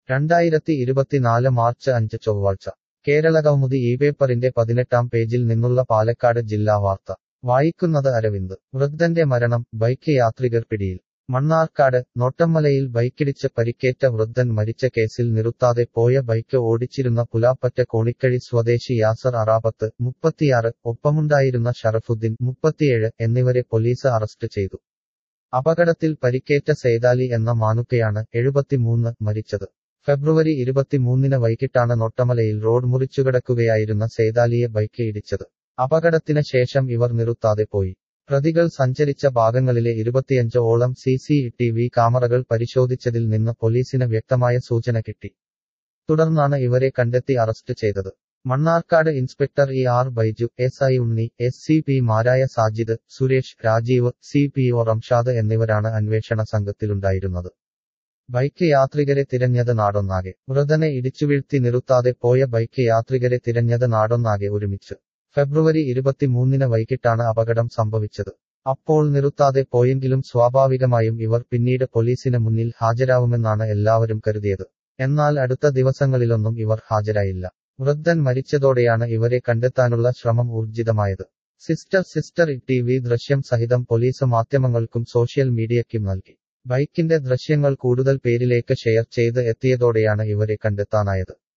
രണ്ടായിരത്തി ഇരുപത്തിനാല് മാർച്ച് അഞ്ച് ചൊവ്വാഴ്ച കേരളകൗമുദി ഈ പേപ്പറിന്റെ പതിനെട്ടാം പേജിൽ നിന്നുള്ള പാലക്കാട് ജില്ലാ വാർത്ത വായിക്കുന്നത് അരവിന്ദ് വൃദ്ധന്റെ മരണം ബൈക്ക് യാത്രികർ പിടിയിൽ മണ്ണാർക്കാട് നോട്ടമ്മലയിൽ ബൈക്കിടിച്ച് പരിക്കേറ്റ വൃദ്ധൻ മരിച്ച കേസിൽ നിർത്താതെ പോയ ബൈക്ക് ഓടിച്ചിരുന്ന പുലാപ്പറ്റ കോണിക്കഴി സ്വദേശി യാസർ അറാബത്ത് മുപ്പത്തിയാറ് ഒപ്പമുണ്ടായിരുന്ന ഷറഫുദ്ദീൻ മുപ്പത്തിയേഴ് എന്നിവരെ പോലീസ് അറസ്റ്റ് ചെയ്തു അപകടത്തിൽ പരിക്കേറ്റ സേതാലി എന്ന മാനുക്കയാണ് എഴുപത്തിമൂന്ന് മരിച്ചത് ഫെബ്രുവരി ഇരുപത്തിമൂന്നിന് വൈകിട്ടാണ് നൊട്ടമലയിൽ റോഡ് മുറിച്ചുകിടക്കുകയായിരുന്ന സേതാലിയെ ബൈക്ക് ഇടിച്ചത് അപകടത്തിന് ശേഷം ഇവർ നിർത്താതെ പോയി പ്രതികൾ സഞ്ചരിച്ച ഭാഗങ്ങളിലെ ഇരുപത്തിയഞ്ച് ഓളം സി സി ടി വി ക്യാമറകൾ പരിശോധിച്ചതിൽ നിന്ന് പോലീസിന് വ്യക്തമായ സൂചന കിട്ടി തുടർന്നാണ് ഇവരെ കണ്ടെത്തി അറസ്റ്റ് ചെയ്തത് Mannarkkad inspector E R Baiju S I Unni S C P മാരായ Sajid Suresh Rajeev C P O Ramshad എന്നിവരാണ് അന്വേഷണ സംഘത്തിലുണ്ടായിരുന്നത് ബൈക്ക് യാത്രികരെ തിരഞ്ഞത് നാടൊന്നാകെ വൃതനെ ഇടിച്ചുവീഴ്ത്തി നിർത്താതെ പോയ ബൈക്ക് യാത്രികരെ തിരഞ്ഞത് നാടൊന്നാകെ ഒരുമിച്ച് ഫെബ്രുവരി ഇരുപത്തിമൂന്നിന് വൈകിട്ടാണ് അപകടം സംഭവിച്ചത് അപ്പോൾ നിർത്താതെ പോയെങ്കിലും സ്വാഭാവികമായും ഇവർ പിന്നീട് പോലീസിന് മുന്നിൽ ഹാജരാവുമെന്നാണ് എല്ലാവരും കരുതിയത് എന്നാൽ അടുത്ത ദിവസങ്ങളിലൊന്നും ഇവർ ഹാജരായില്ല വൃദ്ധൻ മരിച്ചതോടെയാണ് ഇവരെ കണ്ടെത്താനുള്ള ശ്രമം ഊർജിതമായത് സിസ്റ്റർ സിസ്റ്റർ ടി വി ദൃശ്യം സഹിതം പോലീസ് മാധ്യമങ്ങൾക്കും സോഷ്യൽ മീഡിയയ്ക്കും നൽകി ബൈക്കിന്റെ ദൃശ്യങ്ങൾ കൂടുതൽ പേരിലേക്ക് ഷെയർ ചെയ്ത് എത്തിയതോടെയാണ് ഇവരെ കണ്ടെത്താനായത്